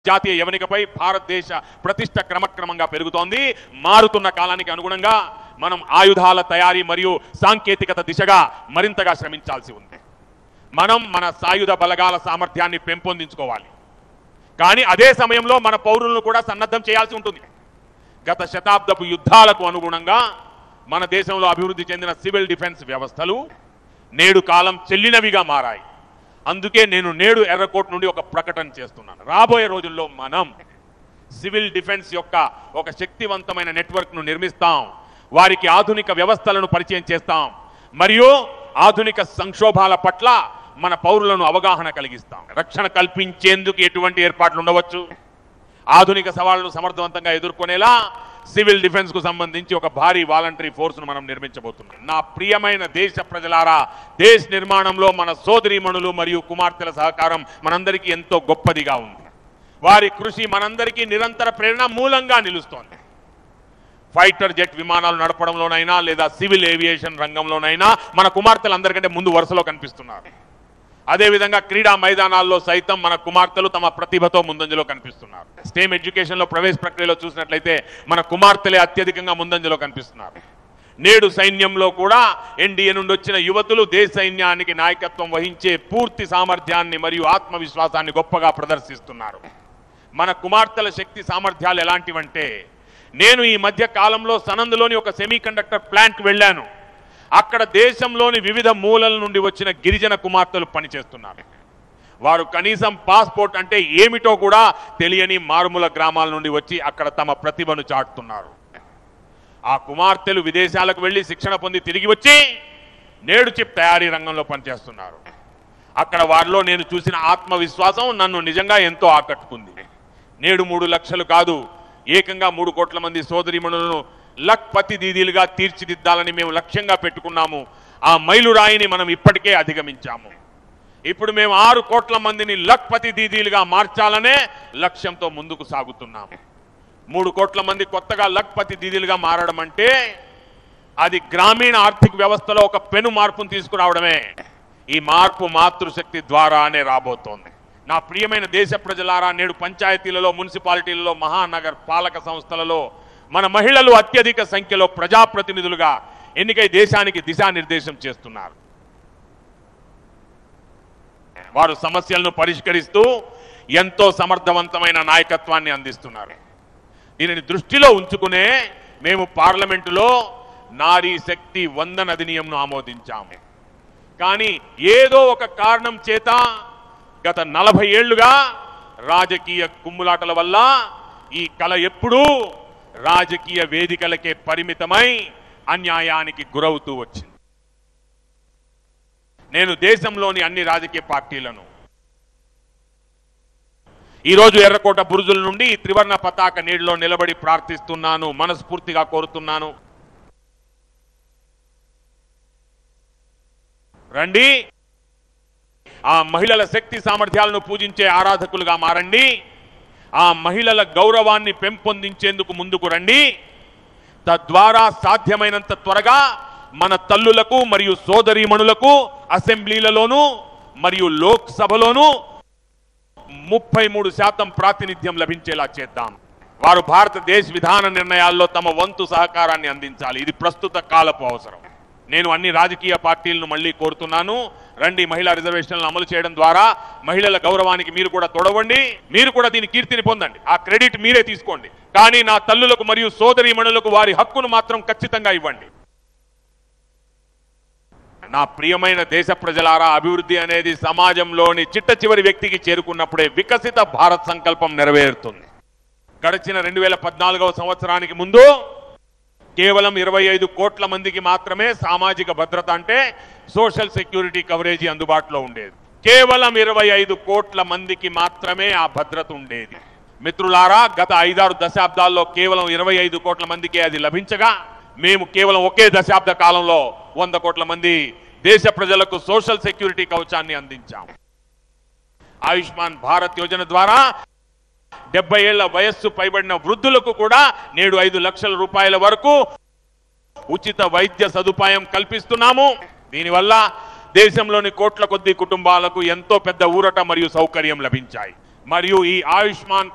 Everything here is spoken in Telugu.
జాతీయ యవనికపై భారతదేశ ప్రతిష్ట క్రమక్రమంగా పెరుగుతోంది మారుతున్న కాలానికి అనుగుణంగా మనం ఆయుధాల తయారీ మరియు సాంకేతికత దిశగా మరింతగా శ్రమించాల్సి ఉంది మనం మన సాయుధ బలగాల సామర్థ్యాన్ని పెంపొందించుకోవాలి కానీ అదే సమయంలో మన పౌరులను కూడా సన్నద్ధం చేయాల్సి ఉంటుంది గత శతాబ్దపు యుద్ధాలకు అనుగుణంగా మన దేశంలో అభివృద్ధి చెందిన సివిల్ డిఫెన్స్ వ్యవస్థలు నేడు కాలం చెల్లినవిగా మారాయి అందుకే నేను నేడు ఎర్రకోట్ నుండి ఒక ప్రకటన చేస్తున్నాను రాబోయే రోజుల్లో మనం సివిల్ డిఫెన్స్ యొక్క ఒక శక్తివంతమైన నెట్వర్క్ను నిర్మిస్తాం వారికి ఆధునిక వ్యవస్థలను పరిచయం చేస్తాం మరియు ఆధునిక సంక్షోభాల పట్ల మన పౌరులను అవగాహన కలిగిస్తాం రక్షణ కల్పించేందుకు ఎటువంటి ఏర్పాట్లు ఉండవచ్చు ఆధునిక సవాళ్లను సమర్థవంతంగా ఎదుర్కొనేలా సివిల్ డిఫెన్స్ కు సంబంధించి ఒక భారీ వాలంటరీ ఫోర్స్ ను మనం నిర్మించబోతున్నాం నా ప్రియమైన దేశ ప్రజలారా దేశ నిర్మాణంలో మన సోదరీమణులు మరియు కుమార్తెల సహకారం మనందరికీ ఎంతో గొప్పదిగా ఉంది వారి కృషి మనందరికీ నిరంతర ప్రేరణ మూలంగా నిలుస్తోంది ఫైటర్ జెట్ విమానాలు నడపడంలోనైనా లేదా సివిల్ ఏవియేషన్ రంగంలోనైనా మన కుమార్తెలు అందరికంటే ముందు వరుసలో కనిపిస్తున్నారు అదేవిధంగా క్రీడా మైదానాల్లో సైతం మన కుమార్తెలు తమ ప్రతిభతో ముందంజలో కనిపిస్తున్నారు స్టేమ్ ఎడ్యుకేషన్ లో ప్రవేశ ప్రక్రియలో చూసినట్లయితే మన కుమార్తెలే అత్యధికంగా ముందంజలో కనిపిస్తున్నారు నేడు సైన్యంలో కూడా ఎన్డీఏ నుండి వచ్చిన యువతులు దేశ సైన్యానికి నాయకత్వం వహించే పూర్తి సామర్థ్యాన్ని మరియు ఆత్మవిశ్వాసాన్ని గొప్పగా ప్రదర్శిస్తున్నారు మన కుమార్తెల శక్తి సామర్థ్యాలు ఎలాంటివంటే నేను ఈ మధ్య కాలంలో సనందులోని ఒక సెమీ కండక్టర్ ప్లాంట్కి వెళ్ళాను అక్కడ దేశంలోని వివిధ మూలల నుండి వచ్చిన గిరిజన కుమార్తెలు పనిచేస్తున్నారు వారు కనీసం పాస్పోర్ట్ అంటే ఏమిటో కూడా తెలియని మారుమూల గ్రామాల నుండి వచ్చి అక్కడ తమ ప్రతిభను చాటుతున్నారు ఆ కుమార్తెలు విదేశాలకు వెళ్లి శిక్షణ పొంది తిరిగి వచ్చి నేడు చిప్ తయారీ రంగంలో పనిచేస్తున్నారు అక్కడ వారిలో నేను చూసిన ఆత్మవిశ్వాసం నన్ను నిజంగా ఎంతో ఆకట్టుకుంది నేడు మూడు లక్షలు కాదు ఏకంగా మూడు కోట్ల మంది సోదరిమణులను లక్పతి దీదీలుగా తీర్చిదిద్దాలని మేము లక్ష్యంగా పెట్టుకున్నాము ఆ మైలురాయిని మనం ఇప్పటికే అధిగమించాము ఇప్పుడు మేము ఆరు కోట్ల మందిని లక్పతి దీదీలుగా మార్చాలనే లక్ష్యంతో ముందుకు సాగుతున్నాము మూడు కోట్ల మంది కొత్తగా లక్పతి దీదీలుగా మారడం అంటే అది గ్రామీణ ఆర్థిక వ్యవస్థలో ఒక పెను మార్పును తీసుకురావడమే ఈ మార్పు మాతృశక్తి ద్వారానే రాబోతోంది నా ప్రియమైన దేశ ప్రజలారా నేడు పంచాయతీలలో మున్సిపాలిటీలలో మహానగర్ పాలక సంస్థలలో మన మహిళలు అత్యధిక సంఖ్యలో ప్రజాప్రతినిధులుగా ఎన్నికై దేశానికి దిశానిర్దేశం చేస్తున్నారు వారు సమస్యలను పరిష్కరిస్తూ ఎంతో సమర్థవంతమైన నాయకత్వాన్ని అందిస్తున్నారు దీనిని దృష్టిలో ఉంచుకునే మేము పార్లమెంటులో నారీ శక్తి వందన అధినియంను ఆమోదించాము కానీ ఏదో ఒక కారణం చేత గత నలభై ఏళ్లుగా రాజకీయ కుమ్ములాటల వల్ల ఈ కళ ఎప్పుడూ రాజకీయ వేదికలకే పరిమితమై అన్యాయానికి గురవుతూ వచ్చింది నేను దేశంలోని అన్ని రాజకీయ పార్టీలను ఈ రోజు ఎర్రకోట బురుజుల నుండి ఈ త్రివర్ణ పతాక నీటిలో నిలబడి ప్రార్థిస్తున్నాను మనస్ఫూర్తిగా కోరుతున్నాను రండి ఆ మహిళల శక్తి సామర్థ్యాలను పూజించే ఆరాధకులుగా మారండి ఆ మహిళల గౌరవాన్ని పెంపొందించేందుకు ముందుకు రండి తద్వారా సాధ్యమైనంత త్వరగా మన తల్లులకు మరియు సోదరీమణులకు అసెంబ్లీలలోనూ మరియు లోక్సభలోనూ ముప్పై మూడు శాతం ప్రాతినిధ్యం లభించేలా చేద్దాం వారు భారతదేశ విధాన నిర్ణయాల్లో తమ వంతు సహకారాన్ని అందించాలి ఇది ప్రస్తుత కాలపు అవసరం నేను అన్ని రాజకీయ పార్టీలను మళ్ళీ కోరుతున్నాను రండి మహిళా రిజర్వేషన్లను అమలు చేయడం ద్వారా మహిళల గౌరవానికి మీరు కూడా తొడవండి మీరు కూడా దీని కీర్తిని పొందండి ఆ క్రెడిట్ మీరే తీసుకోండి కానీ నా తల్లులకు మరియు సోదరీమణులకు వారి హక్కును మాత్రం ఖచ్చితంగా ఇవ్వండి నా ప్రియమైన దేశ ప్రజలారా అభివృద్ధి అనేది సమాజంలోని చిట్ట చివరి వ్యక్తికి చేరుకున్నప్పుడే వికసిత భారత్ సంకల్పం నెరవేరుతుంది గడిచిన రెండు వేల పద్నాలుగవ సంవత్సరానికి ముందు కేవలం ఇరవై ఐదు కోట్ల మందికి మాత్రమే సామాజిక భద్రత అంటే సోషల్ సెక్యూరిటీ కవరేజీ అందుబాటులో ఉండేది కేవలం ఇరవై ఐదు కోట్ల మందికి మాత్రమే ఆ భద్రత ఉండేది మిత్రులారా గత ఐదారు దశాబ్దాల్లో కేవలం ఇరవై ఐదు కోట్ల మందికే అది లభించగా మేము కేవలం ఒకే దశాబ్ద కాలంలో వంద కోట్ల మంది దేశ ప్రజలకు సోషల్ సెక్యూరిటీ కవచాన్ని అందించాం ఆయుష్మాన్ భారత్ యోజన ద్వారా డెబ్బై ఏళ్ల వయస్సు పైబడిన వృద్ధులకు కూడా నేడు ఐదు లక్షల రూపాయల వరకు ఉచిత వైద్య సదుపాయం కల్పిస్తున్నాము దీనివల్ల దేశంలోని కోట్ల కొద్ది కుటుంబాలకు ఎంతో పెద్ద ఊరట మరియు సౌకర్యం లభించాయి మరియు ఈ ఆయుష్మాన్